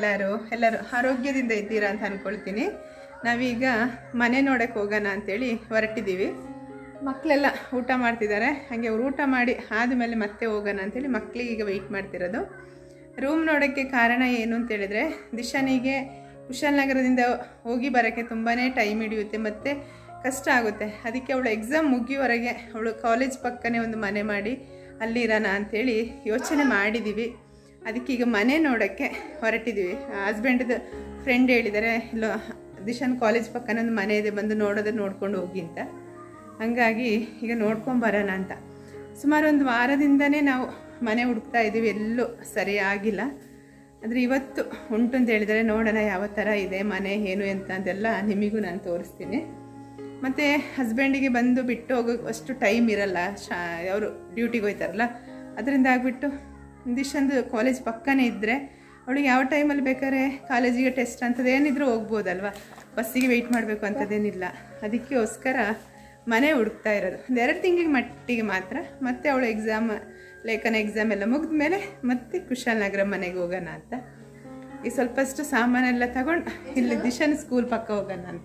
ಎಲ್ಲರೂ ಎಲ್ಲರೂ ಆರೋಗ್ಯದಿಂದ ಇದ್ದೀರಾ ಅಂತ ಅಂದ್ಕೊಳ್ತೀನಿ ನಾವೀಗ ಮನೆ ನೋಡಕ್ಕೆ ಹೋಗೋಣ ಅಂತೇಳಿ ಹೊರಟಿದ್ದೀವಿ ಮಕ್ಕಳೆಲ್ಲ ಊಟ ಮಾಡ್ತಿದ್ದಾರೆ ಹಾಗೆ ಅವ್ರು ಊಟ ಮಾಡಿ ಆದಮೇಲೆ ಮತ್ತೆ ಹೋಗೋಣ ಅಂತೇಳಿ ಮಕ್ಕಳಿಗೆ ಈಗ ವೆಯ್ಟ್ ಮಾಡ್ತಿರೋದು ರೂಮ್ ನೋಡೋಕ್ಕೆ ಕಾರಣ ಏನು ಅಂತ ಹೇಳಿದ್ರೆ ದಿಶಾನಿಗೆ ಕುಶಾಲನಗರದಿಂದ ಹೋಗಿ ಬರೋಕ್ಕೆ ತುಂಬಾ ಟೈಮ್ ಹಿಡಿಯುತ್ತೆ ಮತ್ತು ಕಷ್ಟ ಆಗುತ್ತೆ ಅದಕ್ಕೆ ಅವಳು ಎಕ್ಸಾಮ್ ಮುಗಿಯುವವರೆಗೆ ಅವಳು ಕಾಲೇಜ್ ಪಕ್ಕನೇ ಒಂದು ಮನೆ ಮಾಡಿ ಅಲ್ಲಿ ಇರೋಣ ಅಂಥೇಳಿ ಯೋಚನೆ ಮಾಡಿದ್ದೀವಿ ಅದಕ್ಕೆ ಈಗ ಮನೆ ನೋಡೋಕ್ಕೆ ಹೊರಟಿದ್ದೀವಿ ಹಸ್ಬೆಂಡ್ದು ಫ್ರೆಂಡ್ ಹೇಳಿದ್ದಾರೆ ಇಲ್ಲೋ ದಿಶಾನ್ ಕಾಲೇಜ್ ಪಕ್ಕನೇ ಒಂದು ಮನೆ ಇದೆ ಬಂದು ನೋಡೋದು ನೋಡ್ಕೊಂಡು ಹೋಗಿ ಅಂತ ಹಂಗಾಗಿ ಈಗ ನೋಡ್ಕೊಂಡು ಬರೋಣ ಅಂತ ಸುಮಾರು ಒಂದು ವಾರದಿಂದನೇ ನಾವು ಮನೆ ಹುಡುಕ್ತಾ ಇದ್ದೀವಿ ಎಲ್ಲೂ ಸರಿಯಾಗಿಲ್ಲ ಆದರೆ ಇವತ್ತು ಉಂಟು ಅಂತ ಹೇಳಿದರೆ ನೋಡೋಣ ಯಾವ ಥರ ಇದೆ ಮನೆ ಏನು ಅಂತ ಅಂತೆಲ್ಲ ನಿಮಗೂ ನಾನು ತೋರಿಸ್ತೀನಿ ಮತ್ತು ಹಸ್ಬೆಂಡಿಗೆ ಬಂದು ಬಿಟ್ಟು ಹೋಗೋ ಅಷ್ಟು ಟೈಮ್ ಇರಲ್ಲ ಶಾ ಅವರು ಡ್ಯೂಟಿಗೆ ಹೋಯ್ತಾರಲ್ಲ ಅದರಿಂದ ಆಗಿಬಿಟ್ಟು ದಿಶಂದು ಕಾಲೇಜ್ ಪಕ್ಕನೇ ಇದ್ದರೆ ಅವಳಿಗೆ ಯಾವ ಟೈಮಲ್ಲಿ ಬೇಕಾದ್ರೆ ಕಾಲೇಜಿಗೆ ಟೆಸ್ಟ್ ಅಂಥದ್ದೇನಿದ್ರೂ ಹೋಗ್ಬೋದಲ್ವ ಬಸ್ಸಿಗೆ ವೆಯ್ಟ್ ಮಾಡಬೇಕು ಅಂಥದ್ದೇನಿಲ್ಲ ಅದಕ್ಕೋಸ್ಕರ ಮನೆ ಹುಡುಕ್ತಾ ಇರೋದು ಒಂದು ಎರಡು ತಿಂಗಳಿಗೆ ಮಟ್ಟಿಗೆ ಮಾತ್ರ ಮತ್ತೆ ಅವಳು ಎಕ್ಸಾಮ್ ಲೇಖನ ಎಕ್ಸಾಮ್ ಎಲ್ಲ ಮುಗಿದ ಮೇಲೆ ಮತ್ತೆ ಕುಶಾಲನಗರ ಮನೆಗೆ ಹೋಗೋಣ ಅಂತ ಈ ಸ್ವಲ್ಪಷ್ಟು ಸಾಮಾನೆಲ್ಲ ತಗೊಂಡು ಇಲ್ಲಿ ದಿಶನ್ ಸ್ಕೂಲ್ ಪಕ್ಕ ಹೋಗೋಣ ಅಂತ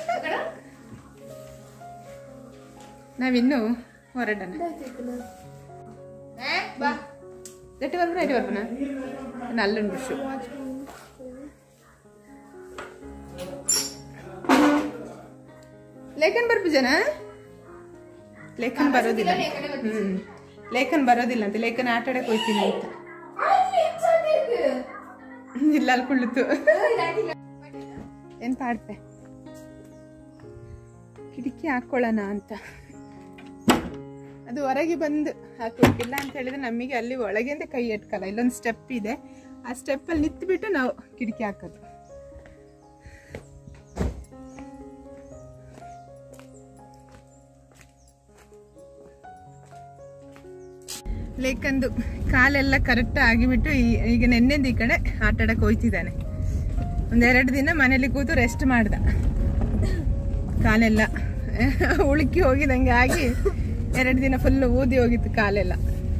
ನಾವಿನ್ನು ಹೊರಡೋಣ ಎಟ್ಟು ಬರ್ಬನ ಎಟ್ಟು ಬರ್ಬನ ನಲ್ಲುಂಡು ಶು ಲೇಖನ್ ಬರ್ಬು ಜನ ಲೇಖನ್ ಬರೋದಿಲ್ಲ ಹ್ಮ್ ಲೇಖನ್ ಬರೋದಿಲ್ಲ ಅಂತ ಲೇಖನ್ ಆಟ ಆಡಕ್ ಹೋಯ್ತೀನಿ ಅಂತ ಇಲ್ಲ ಅಲ್ಲಿ ಕುಳ್ಳಿತು ಏನ್ ಪಾಡ್ಪೆ ಕಿಟಕಿ ಹಾಕೊಳ್ಳೋಣ ಅಂತ ಅದು ಹೊರಗೆ ಬಂದು ಹಾಕ್ಬೇಕಿಲ್ಲ ಅಂತ ಹೇಳಿದ್ರೆ ನಮಗೆ ಅಲ್ಲಿ ಒಳಗಿಂದ ಕೈ ಎಟ್ಕಲ್ಲ ಇಲ್ಲೊಂದು ಸ್ಟೆಪ್ ಇದೆ ಆ ಸ್ಟೆಪ್ಪಲ್ಲಿ ನಿಂತ್ಬಿಟ್ಟು ನಾವು ಕಿಟಕಿ ಹಾಕೋದು ಲೇಕಂದು ಕಾಲೆಲ್ಲ ಕರೆಕ್ಟ್ ಆಗಿಬಿಟ್ಟು ಈ- ಈಗ ನೆನ್ನೆಂದು ಈ ಕಡೆ ಆಟ ಆಡಕ್ಕೆ ಹೋಯ್ತಿದ್ದಾನೆ ಒಂದೆರಡು ದಿನ ಮನೇಲಿ ಕೂತು ರೆಸ್ಟ್ ಮಾಡ್ದ ಕಾಲೆಲ್ಲ ಉಳುಕಿ ಹೋಗಿದಂಗೆ ಆಗಿ ಎರಡು ದಿನ ಫುಲ್ ಊದಿ ಹೋಗಿತ್ತು ಕಾಲೆಲ್ಲ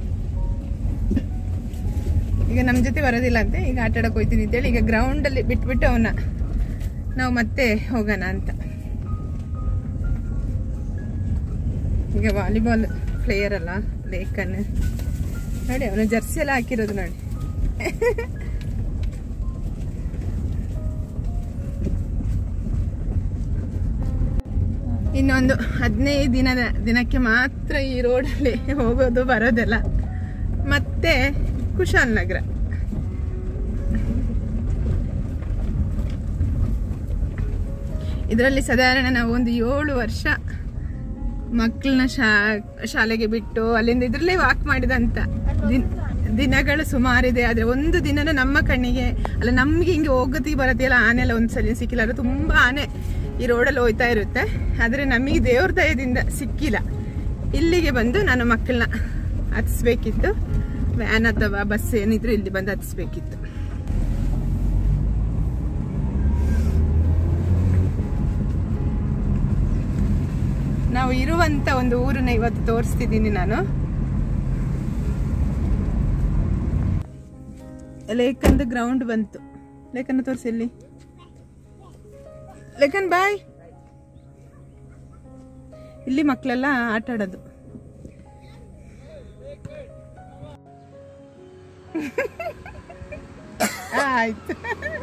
ಈಗ ನಮ್ಮ ಜೊತೆ ಬರೋದಿಲ್ಲ ಅಂತೆ ಈಗ ಆಟ ಆಡಕ್ಕೆ ಹೋಯ್ತೀನಿ ಅಂತೇಳಿ ಈಗ ಗ್ರೌಂಡಲ್ಲಿ ಬಿಟ್ಬಿಟ್ಟು ಅವನ್ನ ನಾವು ಮತ್ತೆ ಹೋಗೋಣ ಅಂತ ಈಗ ವಾಲಿಬಾಲ್ ಪ್ಲೇಯರ್ ಅಲ್ಲ ಲೇಖನ್ ನೋಡಿ ಅವನು ಜರ್ಸಿ ಎಲ್ಲ ಹಾಕಿರೋದು ನೋಡಿ ಇನ್ನೊಂದು ಹದಿನೈದು ದಿನದ ದಿನಕ್ಕೆ ಮಾತ್ರ ಈ ರೋಡಲ್ಲಿ ಹೋಗೋದು ಬರೋದೆಲ್ಲ ಮತ್ತೆ ಕುಶಾಲನಗರ ಇದರಲ್ಲಿ ಸಾಧಾರಣ ನಾವು ಒಂದು ಏಳು ವರ್ಷ ಮಕ್ಕಳನ್ನ ಶಾ ಶಾಲೆಗೆ ಬಿಟ್ಟು ಅಲ್ಲಿಂದ ಇದ್ರಲ್ಲೇ ವಾಕ್ ಮಾಡಿದಂತ ದಿನ ದಿನಗಳು ಸುಮಾರಿದೆ ಆದರೆ ಒಂದು ದಿನನೂ ನಮ್ಮ ಕಣ್ಣಿಗೆ ಅಲ್ಲ ನಮ್ಗೆ ಹಿಂಗೆ ಹೋಗೋದಿಗೆ ಬರೋದಿಲ್ಲ ಆನೆ ಎಲ್ಲ ಒಂದ್ಸಲಿ ಸಿಕ್ಕಿಲ್ಲ ಅದು ತುಂಬ ಆನೆ ಈ ರೋಡಲ್ಲಿ ಹೋಯ್ತಾ ಇರುತ್ತೆ ಆದರೆ ನಮಗೆ ದೇವ್ರ ದಯದಿಂದ ಸಿಕ್ಕಿಲ್ಲ ಇಲ್ಲಿಗೆ ಬಂದು ನಾನು ಮಕ್ಕಳನ್ನ ಹತ್ತಿಸ್ಬೇಕಿತ್ತು ವ್ಯಾನ್ ಅಥವಾ ಬಸ್ ಏನಿದ್ರು ಇಲ್ಲಿ ಬಂದು ಹತ್ತಿಸ್ಬೇಕಿತ್ತು ನಾವು ಇರುವಂತ ಒಂದು ಊರನ್ನ ಇವತ್ತು ತೋರಿಸ್ತಿದ್ದೀನಿ ನಾನು ಲೇಖನ್ದು ಗ್ರೌಂಡ್ ಬಂತು ಲೇಖನ ತೋರಿಸಿ ಇಲ್ಲಿ ಲೇಖನ್ ಬಾಯ್ ಇಲ್ಲಿ ಮಕ್ಕಳೆಲ್ಲ ಆಟ ಆಡೋದು ಆಯ್ತು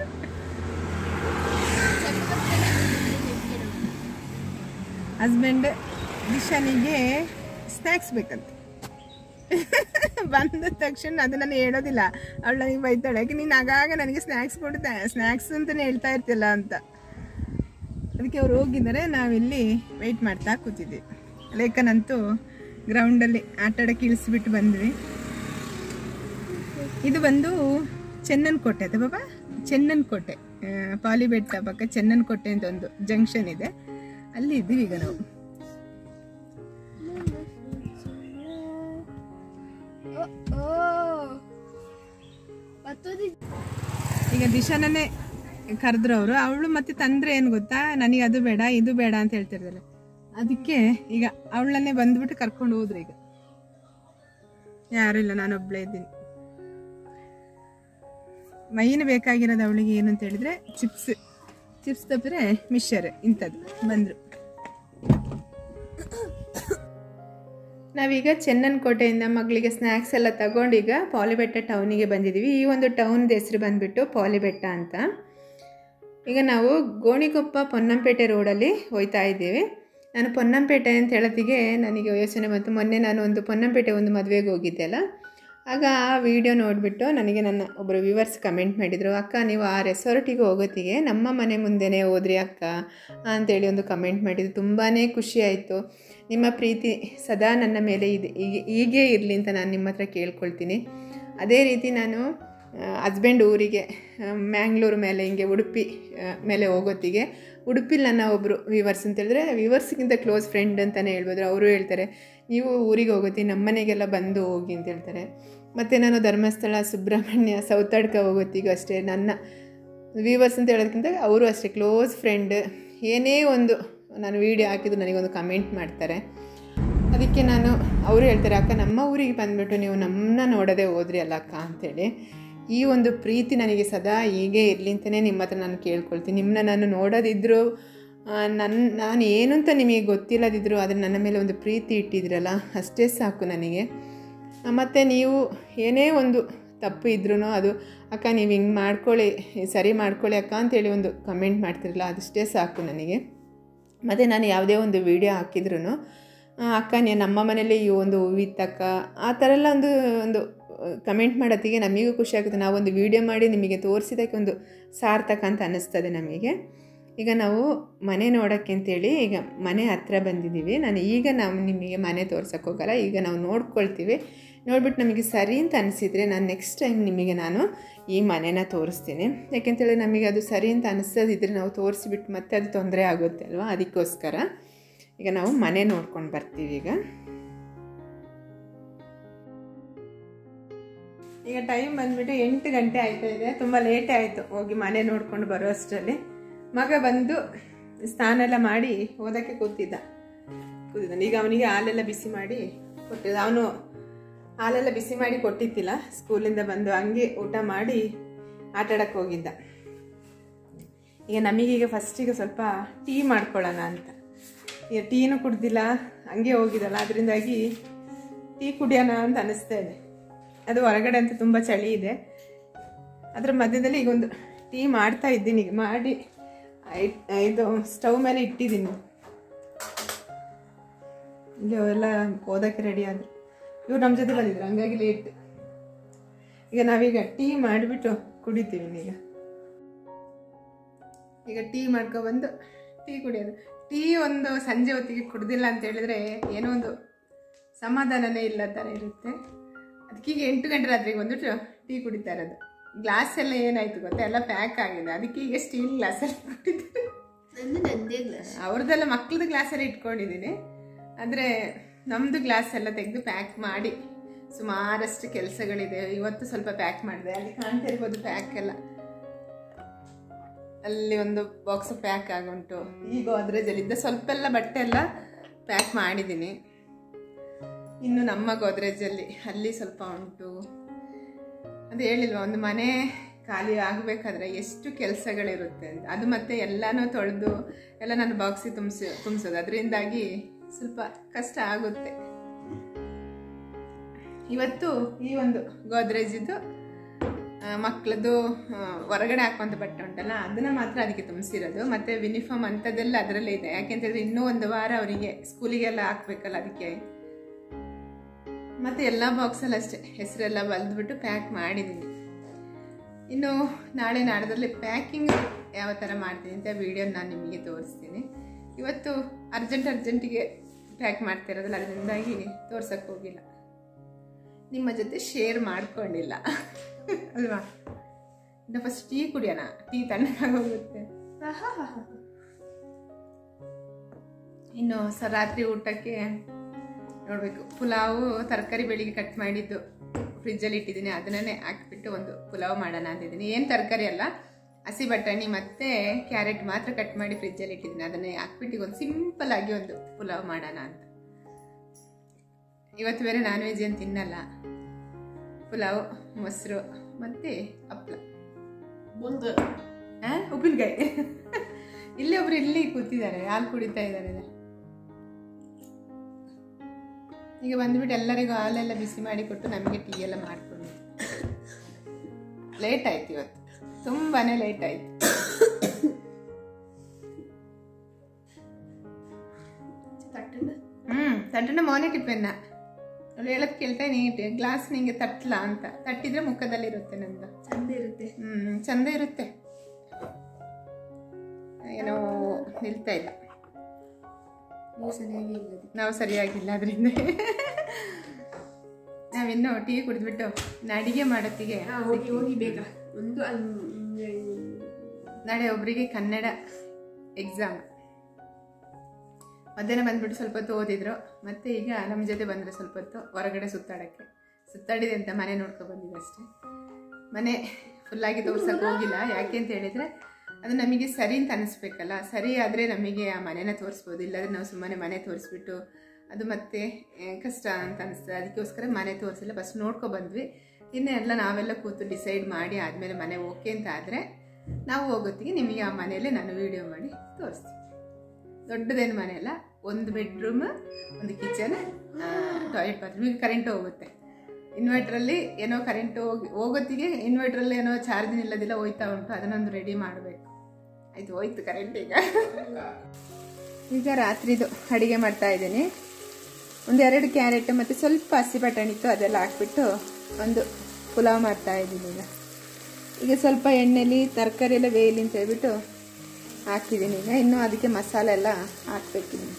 ಹಸ್ಬೆಂಡ್ ದಿಶಾನಿಗೆ ಸ್ನ್ಯಾಕ್ಸ್ ಬೇಕಂತ ಬಂದ ತಕ್ಷಣ ಅದು ನಾನು ಹೇಳೋದಿಲ್ಲ ಅವಳು ನನಗೆ ಬೈತಾಳೆ ಯಾಕೆ ನೀನು ಆಗಾಗ ನನಗೆ ಸ್ನ್ಯಾಕ್ಸ್ ಕೊಡ್ತಾ ಸ್ನ್ಯಾಕ್ಸ್ ಅಂತಲೇ ಹೇಳ್ತಾ ಇರ್ತಿಲ್ಲ ಅಂತ ಅದಕ್ಕೆ ಅವ್ರು ಹೋಗಿದ್ದಾರೆ ನಾವಿಲ್ಲಿ ವೆಯ್ಟ್ ಮಾಡ್ತಾ ಕೂತಿದ್ವಿ ಲೇಖನಂತೂ ಗ್ರೌಂಡಲ್ಲಿ ಆಟ ಆಡಕ್ಕೆ ಇಳಿಸ್ಬಿಟ್ಟು ಬಂದ್ವಿ ಇದು ಬಂದು ಚೆನ್ನನ್ಕೋಟೆ ಅದು ಬಾಬಾ ಚೆನ್ನನ್ಕೋಟೆ ಆ, ಪಾಲಿಬೆಟ್ಟ ಪಕ್ಕ ಚೆನ್ನನ್ಕೋಟೆ ಅಂತ ಒಂದು ಜಂಕ್ಷನ್ ಇದೆ ಅಲ್ಲಿ ಇದ್ದೀವಿ ಈಗ ನಾವು ಈಗ ದಿಶಾನೇ ಕರೆದ್ರು ಅವರು ಅವಳು ಮತ್ತೆ ತಂದ್ರೆ ಏನು ಗೊತ್ತಾ ನನಗೆ ಅದು ಬೇಡ ಇದು ಬೇಡ ಅಂತ ಹೇಳ್ತಿರ್ತಾರೆ ಅದಕ್ಕೆ ಈಗ ಅವಳನ್ನೇ ಬಂದ್ಬಿಟ್ಟು ಕರ್ಕೊಂಡು ಹೋದ್ರು ಈಗ ಯಾರು ಇಲ್ಲ ನಾನೊಬ್ಳೇ ಇದ್ದೀನಿ ಮೈನ್ ಬೇಕಾಗಿರೋದು ಅವಳಿಗೆ ಏನು ಅಂತ ಹೇಳಿದ್ರೆ ಚಿಪ್ಸ್ ಚಿಪ್ಸ್ ತಪ್ಪಿದ್ರೆ ಮಿಕ್ಸರ್ ಇಂಥದ್ದು ಬಂದರು ನಾವೀಗ ಚೆನ್ನನಕೋಟೆಯಿಂದ ಮಗಳಿಗೆ ಸ್ನ್ಯಾಕ್ಸ್ ಎಲ್ಲ ತಗೊಂಡೀಗ ಪಾಲಿಬೆಟ್ಟ ಟೌನಿಗೆ ಬಂದಿದ್ದೀವಿ ಈ ಒಂದು ಟೌನ್ದು ಹೆಸರು ಬಂದುಬಿಟ್ಟು ಪಾಲಿಬೆಟ್ಟ ಅಂತ ಈಗ ನಾವು ಗೋಣಿಕೊಪ್ಪ ಪೊನ್ನಂಪೇಟೆ ರೋಡಲ್ಲಿ ಹೋಯ್ತಾ ಇದ್ದೀವಿ ನಾನು ಪೊನ್ನಂಪೇಟೆ ಅಂತ ಹೇಳೋತ್ತಿಗೆ ನನಗೆ ಯೋಚನೆ ಬಂತು ಮೊನ್ನೆ ನಾನು ಒಂದು ಪೊನ್ನಂಪೇಟೆ ಒಂದು ಮದುವೆಗೆ ಹೋಗಿದ್ದೆ ಅಲ್ಲ ಆಗ ಆ ವಿಡಿಯೋ ನೋಡಿಬಿಟ್ಟು ನನಗೆ ನನ್ನ ಒಬ್ಬರು ವ್ಯೂವರ್ಸ್ ಕಮೆಂಟ್ ಮಾಡಿದರು ಅಕ್ಕ ನೀವು ಆ ರೆಸಾರ್ಟಿಗೆ ಹೋಗೋತ್ತಿಗೆ ನಮ್ಮ ಮನೆ ಮುಂದೆನೇ ಹೋದ್ರಿ ಅಕ್ಕ ಅಂತೇಳಿ ಒಂದು ಕಮೆಂಟ್ ಮಾಡಿದ್ರು ತುಂಬಾ ಖುಷಿ ಆಯಿತು ನಿಮ್ಮ ಪ್ರೀತಿ ಸದಾ ನನ್ನ ಮೇಲೆ ಇದೆ ಹೀಗೆ ಹೀಗೇ ಇರಲಿ ಅಂತ ನಾನು ನಿಮ್ಮ ಹತ್ರ ಕೇಳ್ಕೊಳ್ತೀನಿ ಅದೇ ರೀತಿ ನಾನು ಹಸ್ಬೆಂಡ್ ಊರಿಗೆ ಮ್ಯಾಂಗ್ಳೂರು ಮೇಲೆ ಹಿಂಗೆ ಉಡುಪಿ ಆ, ಮೇಲೆ ಹೋಗೋತ್ತಿಗೆ ಉಡುಪಿಲಿ ನನ್ನ ಒಬ್ಬರು ವಿವರ್ಸ್ ಅಂತ ಹೇಳಿದ್ರೆ ವಿವರ್ಸ್ಗಿಂತ ಕ್ಲೋಸ್ ಫ್ರೆಂಡ್ ಅಂತಲೇ ಹೇಳ್ಬೋದು ಅವರು ಹೇಳ್ತಾರೆ ನೀವು ಊರಿಗೆ ಹೋಗೋತಿ ನಮ್ಮ ಮನೆಗೆಲ್ಲ ಬಂದು ಹೋಗಿ ಅಂತ ಹೇಳ್ತಾರೆ ಮತ್ತು ನಾನು ಧರ್ಮಸ್ಥಳ ಸುಬ್ರಹ್ಮಣ್ಯ ಸೌತಾಡ್ಕ ಹೋಗೋತ್ತಿಗೂ ಅಷ್ಟೇ ನನ್ನ ವ್ಯೂವರ್ಸ್ ಅಂತ ಹೇಳೋದಕ್ಕಿಂತ ಅವರು ಅಷ್ಟೇ ಕ್ಲೋಸ್ ಫ್ರೆಂಡ್ ಏನೇ ಒಂದು ನಾನು ವೀಡಿಯೋ ಹಾಕಿದ್ದು ನನಗೊಂದು ಕಮೆಂಟ್ ಮಾಡ್ತಾರೆ ಅದಕ್ಕೆ ನಾನು ಅವರು ಹೇಳ್ತಾರೆ ಅಕ್ಕ ನಮ್ಮ ಊರಿಗೆ ಬಂದುಬಿಟ್ಟು ನೀವು ನಮ್ಮನ್ನ ನೋಡೋದೇ ಹೋದ್ರಿ ಅಲ್ಲ ಅಕ್ಕ ಅಂತೇಳಿ ಈ ಒಂದು ಪ್ರೀತಿ ನನಗೆ ಸದಾ ಹೀಗೆ ಇರಲಿ ಅಂತಲೇ ನಿಮ್ಮ ಹತ್ರ ನಾನು ಕೇಳ್ಕೊಳ್ತೀನಿ ನಿಮ್ಮನ್ನ ನಾನು ನೋಡೋದಿದ್ರು ನನ್ನ ನಾನು ಏನು ಅಂತ ನಿಮಗೆ ಗೊತ್ತಿಲ್ಲದಿದ್ರು ಆದರೆ ನನ್ನ ಮೇಲೆ ಒಂದು ಪ್ರೀತಿ ಇಟ್ಟಿದ್ರಲ್ಲ ಅಷ್ಟೇ ಸಾಕು ನನಗೆ ಮತ್ತು ನೀವು ಏನೇ ಒಂದು ತಪ್ಪು ಇದ್ರೂ ಅದು ಅಕ್ಕ ನೀವು ಹಿಂಗೆ ಮಾಡ್ಕೊಳ್ಳಿ ಸರಿ ಮಾಡ್ಕೊಳ್ಳಿ ಅಕ್ಕ ಅಂತೇಳಿ ಒಂದು ಕಮೆಂಟ್ ಮಾಡ್ತಿರಲ್ಲ ಅದಷ್ಟೇ ಸಾಕು ನನಗೆ ಮತ್ತು ನಾನು ಯಾವುದೇ ಒಂದು ವೀಡಿಯೋ ಹಾಕಿದ್ರೂ ಅಕ್ಕ ನೀ ನಮ್ಮ ಮನೇಲಿ ಈ ಒಂದು ಹೂವಿತ್ತಕ್ಕ ಆ ಥರ ಎಲ್ಲ ಒಂದು ಒಂದು ಕಮೆಂಟ್ ಮಾಡೋತ್ತಿಗೆ ನಮಗೂ ಖುಷಿ ಆಗುತ್ತೆ ನಾವೊಂದು ವೀಡಿಯೋ ಮಾಡಿ ನಿಮಗೆ ತೋರಿಸಿದ್ದಕ್ಕೆ ಒಂದು ಸಾರ್ಥಕ ಅಂತ ಅನ್ನಿಸ್ತದೆ ನಮಗೆ ಈಗ ನಾವು ಮನೆ ನೋಡೋಕ್ಕೆ ಅಂತೇಳಿ ಈಗ ಮನೆ ಹತ್ರ ಬಂದಿದ್ದೀವಿ ನಾನು ಈಗ ನಾವು ನಿಮಗೆ ಮನೆ ತೋರ್ಸೋಕೆ ಹೋಗಲ್ಲ ಈಗ ನಾವು ನೋಡ್ಕೊಳ್ತೀವಿ ನೋಡ್ಬಿಟ್ಟು ನಮಗೆ ಸರಿ ಅಂತ ಅನಿಸಿದರೆ ನಾನು ನೆಕ್ಸ್ಟ್ ಟೈಮ್ ನಿಮಗೆ ನಾನು ಈ ಮನೆನ ತೋರಿಸ್ತೀನಿ ಯಾಕೆಂತೇಳಿ ನಮಗೆ ಅದು ಸರಿ ಅಂತ ಅನಿಸೋದಿದ್ರೆ ನಾವು ತೋರಿಸಿಬಿಟ್ಟು ಮತ್ತೆ ಅದು ತೊಂದರೆ ಆಗುತ್ತೆ ಅಲ್ವಾ ಅದಕ್ಕೋಸ್ಕರ ಈಗ ನಾವು ಮನೆ ನೋಡ್ಕೊಂಡು ಬರ್ತೀವಿ ಈಗ ಈಗ ಟೈಮ್ ಬಂದ್ಬಿಟ್ಟು ಎಂಟು ಗಂಟೆ ಆಯ್ತಾ ಇದೆ ತುಂಬ ಲೇಟೇ ಆಯಿತು ಹೋಗಿ ಮನೆ ನೋಡ್ಕೊಂಡು ಬರೋ ಅಷ್ಟರಲ್ಲಿ ಮಗ ಬಂದು ಸ್ನಾನ ಎಲ್ಲ ಮಾಡಿ ಓದಕ್ಕೆ ಕೂತಿದ್ದ ಕೂತಿದ್ದಾನೆ ಈಗ ಅವನಿಗೆ ಹಾಲೆಲ್ಲ ಬಿಸಿ ಮಾಡಿ ಕೊಟ್ಟಿದ್ದ ಅವನು ಹಾಲೆಲ್ಲ ಬಿಸಿ ಮಾಡಿ ಕೊಟ್ಟಿದ್ದಿಲ್ಲ ಸ್ಕೂಲಿಂದ ಬಂದು ಹಂಗೆ ಊಟ ಮಾಡಿ ಆಟಾಡಕ್ಕೆ ಹೋಗಿದ್ದ ಈಗ ನಮಗೀಗ ಫಸ್ಟಿಗೆ ಸ್ವಲ್ಪ ಟೀ ಮಾಡ್ಕೊಳ್ಳೋಣ ಅಂತ ಈಗ ಟೀನು ಕುಡ್ದಿಲ್ಲ ಹಂಗೆ ಹೋಗಿದ್ದಲ್ಲ ಅದರಿಂದಾಗಿ ಟೀ ಕುಡಿಯೋಣ ಅಂತ ಅನಿಸ್ತಾ ಇದೆ ಅದು ಹೊರಗಡೆ ಅಂತ ತುಂಬ ಚಳಿ ಇದೆ ಅದರ ಮಧ್ಯದಲ್ಲಿ ಈಗ ಒಂದು ಟೀ ಮಾಡ್ತಾ ಇದ್ದೀನಿ ಈಗ ಮಾಡಿ ಇಟ್- ಇದು ಸ್ಟವ್ ಮೇಲೆ ಇಟ್ಟಿದ್ದೀನಿ ಇಲ್ಲಿ ಅವೆಲ್ಲ ಓದೋಕ್ಕೆ ರೆಡಿ ಆದರು ಇವ್ರು ನಮ್ಮ ಜೊತೆ ಬಂದಿದ್ರು ಹಂಗಾಗಿ ಲೇಟ್ ಈಗ ನಾವೀಗ ಟೀ ಮಾಡಿಬಿಟ್ಟು ಕುಡಿತೀವಿ ಈಗ ಈಗ ಟೀ ಮಾಡ್ಕೊಬಂದು ಟೀ ಕುಡಿಯೋದು ಟೀ ಒಂದು ಸಂಜೆ ಹೊತ್ತಿಗೆ ಕುಡ್ದಿಲ್ಲ ಅಂತ ಹೇಳಿದ್ರೆ ಏನೋ ಒಂದು ಸಮಾಧಾನನೇ ಇಲ್ಲ ಥರ ಇರುತ್ತೆ ಅದಕ್ಕೀಗ ಎಂಟು ಗಂಟೆ ರಾತ್ರಿಗೆ ಬಂದ್ಬಿಟ್ಟು ಟೀ ಕುಡಿತಾ ಇರೋದು ಗ್ಲಾಸ್ ಎಲ್ಲ ಏನಾಯ್ತು ಗೊತ್ತಾ ಎಲ್ಲ ಪ್ಯಾಕ್ ಆಗಿದೆ ಅದಕ್ಕೆ ಈಗ ಸ್ಟೀಲ್ ಗ್ಲಾಸಲ್ಲಿ ಕುಡಿತಾರೆ ನಂದು ನಂದೇ ಗ್ಲಾಸ್ ಅವ್ರದ್ದೆಲ್ಲ ಮಕ್ಳದ್ದು ಗ್ಲಾಸಲ್ಲಿ ಇಟ್ಕೊಂಡಿದ್ದೀನಿ ಆದರೆ ನಮ್ಮದು ಗ್ಲಾಸ್ ಎಲ್ಲ ತೆಗೆದು ಪ್ಯಾಕ್ ಮಾಡಿ ಸುಮಾರಷ್ಟು ಕೆಲಸಗಳಿದೆ ಇವತ್ತು ಸ್ವಲ್ಪ ಪ್ಯಾಕ್ ಮಾಡಿದೆ ಅಲ್ಲಿ ಕಾಣ್ತಾ ಇರ್ಬೋದು ಪ್ಯಾಕ್ ಎಲ್ಲ ಅಲ್ಲಿ ಒಂದು ಬಾಕ್ಸ್ ಪ್ಯಾಕ್ ಆಗುಂಟು ಈಗ ಗೋದ್ರೇಜಲ್ಲಿದ್ದ ಸ್ವಲ್ಪ ಎಲ್ಲ ಬಟ್ಟೆ ಎಲ್ಲ ಪ್ಯಾಕ್ ಮಾಡಿದ್ದೀನಿ ಇನ್ನು ನಮ್ಮ ಗೋದ್ರೇಜಲ್ಲಿ ಅಲ್ಲಿ ಸ್ವಲ್ಪ ಉಂಟು ಅದು ಹೇಳಿಲ್ವಾ ಒಂದು ಮನೆ ಖಾಲಿ ಆಗಬೇಕಾದ್ರೆ ಎಷ್ಟು ಕೆಲಸಗಳಿರುತ್ತೆ ಅಂತ ಅದು ಮತ್ತೆ ಎಲ್ಲನೂ ತೊಳೆದು ಎಲ್ಲ ನಾನು ಬಾಕ್ಸಿಗೆ ತುಂಬಿಸಿ ತುಂಬಿಸೋದು ಅದರಿಂದಾಗಿ ಸ್ವಲ್ಪ ಕಷ್ಟ ಆಗುತ್ತೆ ಇವತ್ತು ಈ ಒಂದು ಗೋದ್ರೇಜಿದ್ದು ಮಕ್ಕಳದು ಹೊರಗಡೆ ಹಾಕುವಂಥ ಬಟ್ಟೆ ಉಂಟಲ್ಲ ಅದನ್ನು ಮಾತ್ರ ಅದಕ್ಕೆ ತುಂಬಿಸಿರೋದು ಮತ್ತು ಯೂನಿಫಾರ್ಮ್ ಅಂಥದ್ದೆಲ್ಲ ಅದರಲ್ಲೇ ಇದೆ ಯಾಕೆಂತಂದರೆ ಇನ್ನೂ ಒಂದು ವಾರ ಅವರಿಗೆ ಸ್ಕೂಲಿಗೆಲ್ಲ ಹಾಕ್ಬೇಕಲ್ಲ ಅದಕ್ಕೆ ಮತ್ತು ಎಲ್ಲ ಬಾಕ್ಸಲ್ಲಿ ಅಷ್ಟೇ ಹೆಸರೆಲ್ಲ ಬರೆದ್ಬಿಟ್ಟು ಪ್ಯಾಕ್ ಮಾಡಿದ್ದೀನಿ ಇನ್ನು ನಾಳೆ ನಾಡ್ದಲ್ಲಿ ಪ್ಯಾಕಿಂಗ್ ಯಾವ ಥರ ಮಾಡ್ತೀನಿ ಅಂತ ವಿಡಿಯೋ ನಾನು ನಿಮಗೆ ತೋರಿಸ್ತೀನಿ ಇವತ್ತು ಅರ್ಜೆಂಟ್ ಅರ್ಜೆಂಟಿಗೆ ಪ್ಯಾಕ್ ಮಾಡ್ತಿರೋದಲ್ಲ ಅದರಿಂದಾಗಿ ತೋರ್ಸಕ್ಕೆ ಹೋಗಿಲ್ಲ ನಿಮ್ಮ ಜೊತೆ ಶೇರ್ ಮಾಡ್ಕೊಂಡಿಲ್ಲ ಅಲ್ವಾ ಇನ್ನು ಫಸ್ಟ್ ಟೀ ಕುಡಿಯೋಣ ಟೀ ತಣ್ಣಗಾಗೋಗುತ್ತೆ ಇನ್ನು ಸ ರಾತ್ರಿ ಊಟಕ್ಕೆ ನೋಡಬೇಕು ಪುಲಾವು ತರಕಾರಿ ಬೆಳಿಗ್ಗೆ ಕಟ್ ಮಾಡಿದ್ದು ಫ್ರಿಜ್ಜಲ್ಲಿ ಇಟ್ಟಿದ್ದೀನಿ ಅದನ್ನೇ ಹಾಕ್ಬಿಟ್ಟು ಒಂದು ಪುಲಾವ್ ಮಾಡೋಣ ಅಂತಿದ್ದೀನಿ ಏನು ತರಕಾರಿ ಅಲ್ಲ ಹಸಿ ಬಟಾಣಿ ಮತ್ತು ಕ್ಯಾರೆಟ್ ಮಾತ್ರ ಕಟ್ ಮಾಡಿ ಫ್ರಿಜ್ಜಲ್ಲಿ ಇಟ್ಟಿದ್ದೀನಿ ಅದನ್ನೇ ಹಾಕ್ಬಿಟ್ಟು ಒಂದು ಸಿಂಪಲ್ ಆಗಿ ಒಂದು ಪುಲಾವ್ ಮಾಡೋಣ ಅಂತ ಇವತ್ತು ಬೇರೆ ನಾನ್ ವೆಜ್ ಏನು ತಿನ್ನಲ್ಲ ಪುಲಾವ್ ಮೊಸರು ಮತ್ತು ಹಪ್ಪಳ ಮುಂದೆ ಆ, ಉಪ್ಪಿನಕಾಯಿ ಇಲ್ಲಿ ಒಬ್ರು ಇಲ್ಲಿ ಕೂತಿದ್ದಾರೆ ಹಾಲು ಕುಡಿತಾ ಇದ್ದಾರೆ ಈಗ ಬಂದ್ಬಿಟ್ಟು ಎಲ್ಲರಿಗೂ ಹಾಲೆಲ್ಲ ಬಿಸಿ ಮಾಡಿ ಕೊಟ್ಟು ನಮಗೆ ಟೀ ಎಲ್ಲ ಮಾಡ್ಕೊಂಡು ಲೇಟ್ ಆಯ್ತು ಇವತ್ತು ತುಂಬಾನೇ ಲೇಟ್ ಆಯ್ತು ತಟ್ಟಣ ಹ್ಮ್ ತಟ್ಟಣ ಮೋನೆ ಟಿಫನ್ನ ಅವಳು ಹೇಳೋದು ಕೇಳ್ತಾ ನೀಟ್ ಗ್ಲಾಸ್ ನಿಂಗೆ ತಟ್ಲ ಅಂತ ತಟ್ಟಿದ್ರೆ ಮುಖದಲ್ಲಿರುತ್ತೆ ನಂದು ಚಂದ ಇರುತ್ತೆ ಹ್ಮ್ ಚಂದ ಇರುತ್ತೆ ಏನೋ ನಿಲ್ತಾ ಇಲ್ಲ ನೀವು ಸರಿಯಾಗಿ ಇಲ್ಲದೆ ನಾವು ಸರಿಯಾಗಿಲ್ಲ ಅದರಿಂದ ನಾವಿನ್ನೂ ಟೀ ಕುಡಿದ್ಬಿಟ್ಟು ಇನ್ನು ಅಡಿಗೆ ಮಾಡೋತ್ತಿಗೆ ಹಾ ಹೋಗಿ ಹೋಗಿ ಬೇಗ ಒಂದು ಅಲ್ ನಾಳೆ ಒಬ್ಬರಿಗೆ ಕನ್ನಡ ಎಕ್ಸಾಮ್ ಮಧ್ಯಾಹ್ನ ಬಂದ್ಬಿಟ್ಟು ಸ್ವಲ್ಪ ಹೊತ್ತು ಓದಿದ್ರು ಮತ್ತೆ ಈಗ ನಮ್ಮ ಜೊತೆ ಬಂದರೆ ಸ್ವಲ್ಪ ಹೊತ್ತು ಹೊರಗಡೆ ಸುತ್ತಾಡೋಕ್ಕೆ ಸುತ್ತಾಡಿದೆ ಅಂತ ಮನೆ ನೋಡ್ಕೊಂಡು ಬಂದಿದ್ದೆ ಅಷ್ಟೇ ಮನೆ ಫುಲ್ಲಾಗಿ ತೋರ್ಸಕ್ಕೆ ಹೋಗಿಲ್ಲ ಯಾಕೆ ಅಂತ ಹೇಳಿದರೆ ಅದು ನಮಗೆ ಸರಿ ಅಂತ ಅನಿಸ್ಬೇಕಲ್ಲ ಸರಿ ಆದರೆ ನಮಗೆ ಆ ಮನೆನ ತೋರಿಸ್ಬೋದು ಇಲ್ಲಾಂದರೆ ನಾವು ಸುಮ್ಮನೆ ಮನೆ ತೋರಿಸ್ಬಿಟ್ಟು ಅದು ಮತ್ತೆ ಆ, ಕಷ್ಟ ಅಂತ ಅನಿಸ್ತದೆ ಅದಕ್ಕೋಸ್ಕರ ಮನೆ ತೋರಿಸಿಲ್ಲ ಫಸ್ಟ್ ನೋಡ್ಕೊ ಬಂದ್ವಿ ಇನ್ನೇ ಎಲ್ಲ ನಾವೆಲ್ಲ ಕೂತು ಡಿಸೈಡ್ ಮಾಡಿ ಆದಮೇಲೆ ಮನೆ ಓಕೆ ಅಂತ ಆದರೆ ನಾವು ಹೋಗೋತ್ತಿಗೆ ನಿಮಗೆ ಆ ಮನೆಯಲ್ಲೇ ನಾನು ವಿಡಿಯೋ ಮಾಡಿ ತೋರಿಸ್ತೀನಿ ದೊಡ್ಡದೇನು ಮನೆ ಅಲ್ಲ ಒಂದು ಬೆಡ್ರೂಮ್ ಒಂದು ಕಿಚನ್ ಟಾಯ್ಲೆಟ್ ಬಾತ್ರೂಮ್ ಈಗ ಕರೆಂಟ್ ಹೋಗುತ್ತೆ ಇನ್ವರ್ಟ್ರಲ್ಲಿ ಏನೋ ಕರೆಂಟ್ ಹೋಗಿ ಹೋಗೋತ್ತಿಗೆ ಇನ್ವರ್ಟ್ರಲ್ಲಿ ಏನೋ ಚಾರ್ಜ್ ನಿಲ್ಲದಿಲ್ಲ ಹೋಯ್ತಾ ಉಂಟು ಅದನ್ನೊಂದು ರೆಡಿ ಮಾಡಬೇಕು ಆಯ್ತು ಹೋಯ್ತು ಕರೆಂಟ್ ಈಗ ಈಗ ರಾತ್ರಿದು ಅಡಿಗೆ ಮಾಡ್ತಾ ಇದ್ದೀನಿ ಒಂದು ಎರಡು ಕ್ಯಾರೆಟ್ ಮತ್ತು ಸ್ವಲ್ಪ ಹಸಿ ಬಟಾಣಿ ಇತ್ತು ಅದೆಲ್ಲ ಹಾಕ್ಬಿಟ್ಟು ಒಂದು ಪುಲಾವ್ ಮಾಡ್ತಾ ಇದ್ದೀನಿ ಈಗ ಈಗ ಸ್ವಲ್ಪ ಎಣ್ಣೆಲಿ ತರಕಾರಿ ಎಲ್ಲ ಬೇಯಲಿ ಅಂತ ಹೇಳ್ಬಿಟ್ಟು ಹಾಕಿದ್ದೀನಿ ಈಗ ಇನ್ನು ಅದಕ್ಕೆ ಮಸಾಲೆ ಎಲ್ಲ ಹಾಕ್ಬೇಕಿದ್ದೀನಿ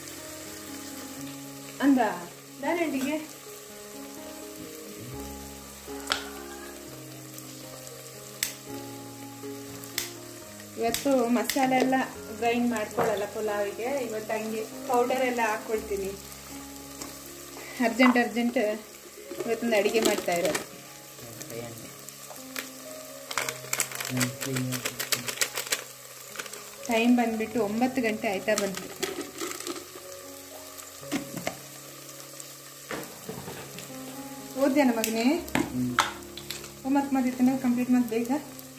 ಅಂದ ದಾನಂಡಿಗೆ ಇವತ್ತು ಮಸಾಲೆ ಎಲ್ಲ ಗ್ರೈಂಡ್ ಮಾಡ್ಕೊಳ್ಳಲ್ಲ ಪುಲಾವಿಗೆ ಇವತ್ತು ಹಂಗೆ ಪೌಡರ್ ಎಲ್ಲ ಹಾಕ್ಕೊಳ್ತೀನಿ ಅರ್ಜೆಂಟ್ ಅರ್ಜೆಂಟ್ ಇವತ್ತೊಂದು ಅಡುಗೆ ಮಾಡ್ತಾ ಇರೋದು ಟೈಮ್ ಬಂದ್ಬಿಟ್ಟು ಒಂಬತ್ತು ಗಂಟೆ ಆಯ್ತಾ ಬಂತು ಓದ್ಯಾನ ಮಗನೇ ಹೋಮ್ವರ್ಕ್ ಮಾಡಿರ್ತಾನೆ ಕಂಪ್ಲೀಟ್ ಮಾಡಿ ಬೇಗ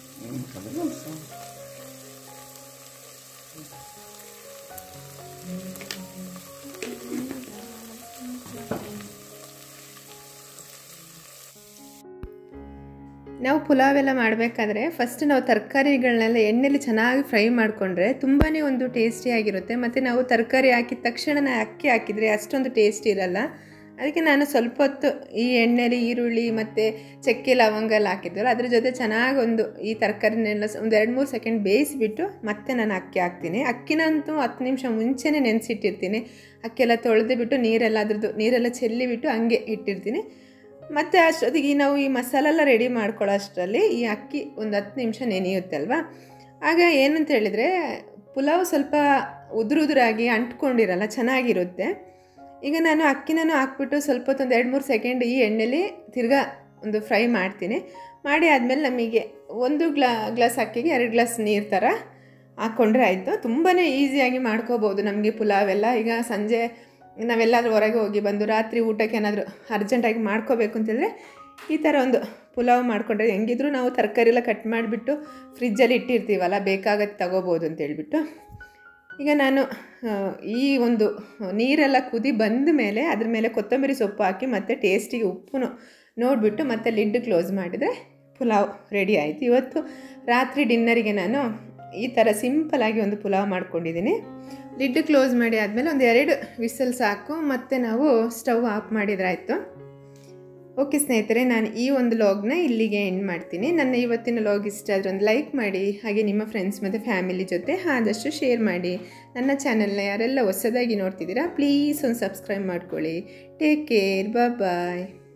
ನಾವು ಪುಲಾವ್ ಎಲ್ಲ ಮಾಡಬೇಕಾದ್ರೆ ಫಸ್ಟ್ ನಾವು ತರಕಾರಿಗಳನ್ನೆಲ್ಲ ಎಣ್ಣೆಲಿ ಚೆನ್ನಾಗಿ ಫ್ರೈ ಮಾಡಿಕೊಂಡ್ರೆ ತುಂಬಾ ಒಂದು ಟೇಸ್ಟಿಯಾಗಿರುತ್ತೆ ಮತ್ತು ನಾವು ತರಕಾರಿ ಹಾಕಿದ ತಕ್ಷಣ ಅಕ್ಕಿ ಹಾಕಿದರೆ ಅಷ್ಟೊಂದು ಟೇಸ್ಟ್ ಇರಲ್ಲ ಅದಕ್ಕೆ ನಾನು ಸ್ವಲ್ಪ ಹೊತ್ತು ಈ ಎಣ್ಣೆಲಿ ಈರುಳ್ಳಿ ಮತ್ತು ಚಕ್ಕೆ ಲವಂಗ ಎಲ್ಲ ಹಾಕಿದ್ವಲ್ಲ ಅದ್ರ ಜೊತೆ ಚೆನ್ನಾಗಿ ಒಂದು ಈ ತರಕಾರಿನೆಲ್ಲ ಸ- ಒಂದು ಎರಡು ಮೂರು ಸೆಕೆಂಡ್ ಬೇಯಿಸಿಬಿಟ್ಟು ಮತ್ತೆ ನಾನು ಅಕ್ಕಿ ಹಾಕ್ತೀನಿ ಅಕ್ಕಿನಂತೂ ಹತ್ತು ನಿಮಿಷ ಮುಂಚೆನೇ ನೆನೆಸಿಟ್ಟಿರ್ತೀನಿ ಅಕ್ಕಿ ಎಲ್ಲ ತೊಳೆದು ಬಿಟ್ಟು ನೀರೆಲ್ಲ ಅದ್ರದ್ದು ನೀರೆಲ್ಲ ಚೆಲ್ಲಿಬಿಟ್ಟು ಹಂಗೆ ಇಟ್ಟಿರ್ತೀನಿ ಮತ್ತು ಅಷ್ಟೊತ್ತಿಗೆ ನಾವು ಈ ಮಸಾಲೆಲ್ಲ ರೆಡಿ ಮಾಡ್ಕೊಳ್ಳೋ ಅಷ್ಟರಲ್ಲಿ ಈ ಅಕ್ಕಿ ಒಂದು ಹತ್ತು ನಿಮಿಷ ನೆನೆಯುತ್ತೆ ಅಲ್ವಾ ಆಗ ಏನಂತ ಹೇಳಿದರೆ ಪುಲಾವ್ ಸ್ವಲ್ಪ ಉದುರು ಉದುರಾಗಿ ಅಂಟ್ಕೊಂಡಿರಲ್ಲ ಚೆನ್ನಾಗಿರುತ್ತೆ ಈಗ ನಾನು ಅಕ್ಕಿನೂ ಹಾಕ್ಬಿಟ್ಟು ಸ್ವಲ್ಪ ಹೊತ್ತು ಒಂದು ಎರಡು ಮೂರು ಸೆಕೆಂಡ್ ಈ ಎಣ್ಣೆಲಿ ತಿರ್ಗಾ ಒಂದು ಫ್ರೈ ಮಾಡ್ತೀನಿ ಮಾಡಿ ಆದಮೇಲೆ ನಮಗೆ ಒಂದು ಗ್ಲಾ ಗ್ಲಾಸ್ ಅಕ್ಕಿಗೆ ಎರಡು ಗ್ಲಾಸ್ ನೀರು ಥರ ಹಾಕ್ಕೊಂಡ್ರೆ ಆಯಿತು ತುಂಬಾ ಈಸಿಯಾಗಿ ಮಾಡ್ಕೋಬೋದು ನಮಗೆ ಪುಲಾವ್ ಎಲ್ಲ ಈಗ ಸಂಜೆ ನಾವೆಲ್ಲಾದ್ರೂ ಹೊರಗೆ ಹೋಗಿ ಬಂದು ರಾತ್ರಿ ಊಟಕ್ಕೆ ಏನಾದರೂ ಅರ್ಜೆಂಟಾಗಿ ಮಾಡ್ಕೋಬೇಕು ಅಂತಂದರೆ ಈ ಥರ ಒಂದು ಪುಲಾವ್ ಮಾಡಿಕೊಂಡ್ರೆ ಹೆಂಗಿದ್ರು ನಾವು ತರಕಾರಿ ಎಲ್ಲ ಕಟ್ ಮಾಡಿಬಿಟ್ಟು ಫ್ರಿಜ್ಜಲ್ಲಿ ಇಟ್ಟಿರ್ತೀವಲ್ಲ ಬೇಕಾಗತ್ತೆ ತಗೋಬೋದು ಅಂತ ಹೇಳ್ಬಿಟ್ಟು ಈಗ ನಾನು ಆ, ಈ ಒಂದು ನೀರೆಲ್ಲ ಕುದಿ ಬಂದ ಮೇಲೆ ಅದ್ರ ಮೇಲೆ ಕೊತ್ತಂಬರಿ ಸೊಪ್ಪು ಹಾಕಿ ಮತ್ತು ಟೇಸ್ಟಿಗೆ ಉಪ್ಪು ನೋಡಿಬಿಟ್ಟು ಮತ್ತೆ ಲಿಡ್ ಕ್ಲೋಸ್ ಮಾಡಿದರೆ ಪುಲಾವ್ ರೆಡಿ ಆಯಿತು ಇವತ್ತು ರಾತ್ರಿ ಡಿನ್ನರಿಗೆ ನಾನು ಈ ಥರ ಸಿಂಪಲಾಗಿ ಒಂದು ಪುಲಾವ್ ಮಾಡ್ಕೊಂಡಿದ್ದೀನಿ ಲಿಡ್ ಕ್ಲೋಸ್ ಮಾಡಿ ಆದಮೇಲೆ ಒಂದು ಎರಡು ವಿಸಲ್ ಸಾಕು ಮತ್ತು ನಾವು ಸ್ಟವ್ ಆಫ್ ಮಾಡಿದ್ರಾಯ್ತು ಓಕೆ ಸ್ನೇಹಿತರೆ ನಾನು ಈ ಒಂದು ಲಾಗ್ನ ಇಲ್ಲಿಗೆ ಎಂಡ್ ಮಾಡ್ತೀನಿ ನನ್ನ ಇವತ್ತಿನ ಲಾಗ್ ಇಷ್ಟ ಆದರೆ ಒಂದು ಲೈಕ್ ಮಾಡಿ ಹಾಗೆ ನಿಮ್ಮ ಫ್ರೆಂಡ್ಸ್ ಮತ್ತು ಫ್ಯಾಮಿಲಿ ಜೊತೆ ಆದಷ್ಟು ಶೇರ್ ಮಾಡಿ ನನ್ನ ಚಾನಲ್ನ ಯಾರೆಲ್ಲ ಹೊಸದಾಗಿ ನೋಡ್ತಿದ್ದೀರಾ ಪ್ಲೀಸ್ ಒಂದು ಸಬ್ಸ್ಕ್ರೈಬ್ ಮಾಡ್ಕೊಳ್ಳಿ ಟೇಕ್ ಕೇರ್ ಬಾಯ್